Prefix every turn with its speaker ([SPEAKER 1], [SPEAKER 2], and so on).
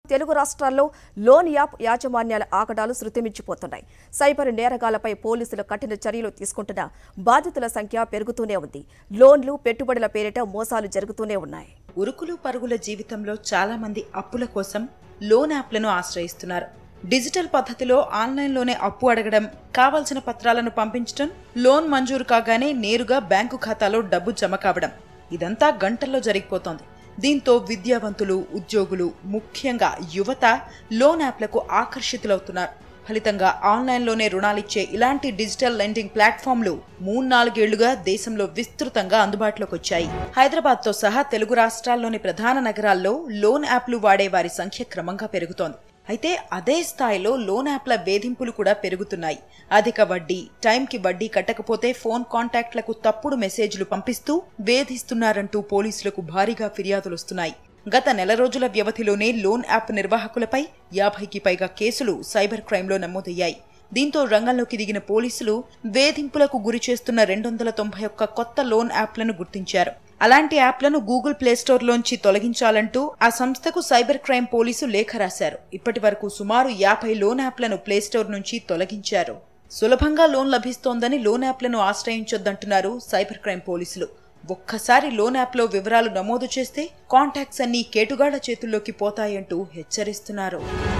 [SPEAKER 1] తెలుగు రాష్ట్రాల్లో loan app యాజమాన్యాల ఆకడాలు శృతిమించిపోతున్నాయి సైబర్ నేరగాలపై పోలీసులు కఠిన చర్యలు తీసుకుంటున్న బాధితుల సంఖ్య పెరుగుతూనే ఉంది లోన్లు పెట్టుబడుల పేరిట మోసాలు జరుగుతూనే ఉన్నాయి
[SPEAKER 2] ఉరుకులు పరుగుల జీవితంలో చాలా మంది అప్పుల కోసం లోన్ యాప్లను ఆశ్రయిస్తున్నారు డిజిటల్ పద్ధతిలో ఆన్లైన్లోనే అప్పు అడగడం కావాల్సిన పత్రాలను పంపించడం లోన్ మంజూరు కాగానే నేరుగా బ్యాంకు ఖాతాలో డబ్బు జమ కావడం ఇదంతా గంటల్లో జరిగిపోతోంది దీంతో విద్యావంతులు ఉద్యోగులు ముఖ్యంగా యువత లోన్ యాప్లకు ఆకర్షితులవుతున్నారు ఫలితంగా ఆన్లైన్లోనే రుణాలిచ్చే ఇలాంటి డిజిటల్ లెండింగ్ ప్లాట్ఫామ్లు మూడు నాలుగేళ్లుగా దేశంలో విస్తృతంగా అందుబాటులోకి వచ్చాయి హైదరాబాద్తో సహా తెలుగు రాష్ట్రాల్లోని ప్రధాన నగరాల్లో లోన్ యాప్లు వాడే వారి సంఖ్య క్రమంగా పెరుగుతోంది అయితే అదే స్థాయిలో లోన్ యాప్ల వేధింపులు కూడా పెరుగుతున్నాయి అధిక వడ్డీ టైంకి వడ్డీ కట్టకపోతే ఫోన్ కాంటాక్ట్లకు తప్పుడు మెసేజ్లు పంపిస్తూ వేధిస్తున్నారంటూ పోలీసులకు భారీగా ఫిర్యాదులు వస్తున్నాయి గత నెల రోజుల వ్యవధిలోనే లోన్ యాప్ నిర్వాహకులపై యాభైకి పైగా కేసులు సైబర్ క్రైమ్లో నమోదయ్యాయి దీంతో రంగంలోకి దిగిన పోలీసులు వేధింపులకు గురి చేస్తున్న రెండు వందల తొంభై ఒక్క కొత్త లోన్ యాప్లను గుర్తించారు అలాంటి యాప్లను గూగుల్ ప్లేస్టోర్లోంచి తొలగించాలంటూ ఆ సంస్థకు సైబర్ క్రైమ్ పోలీసు లేఖ రాశారు ఇప్పటి వరకు సుమారు యాభై లోన్ యాప్లను ప్లేస్టోర్ నుంచి తొలగించారు సులభంగా లోన్ లభిస్తోందని లోన్ యాప్లను ఆశ్రయించొద్దంటున్నారు సైబర్ క్రైమ్ పోలీసులు ఒక్కసారి లోన్ యాప్లో వివరాలు నమోదు చేస్తే కాంటాక్ట్స్ అన్నీ కేటుగాళ్ల చేతుల్లోకి పోతాయంటూ హెచ్చరిస్తున్నారు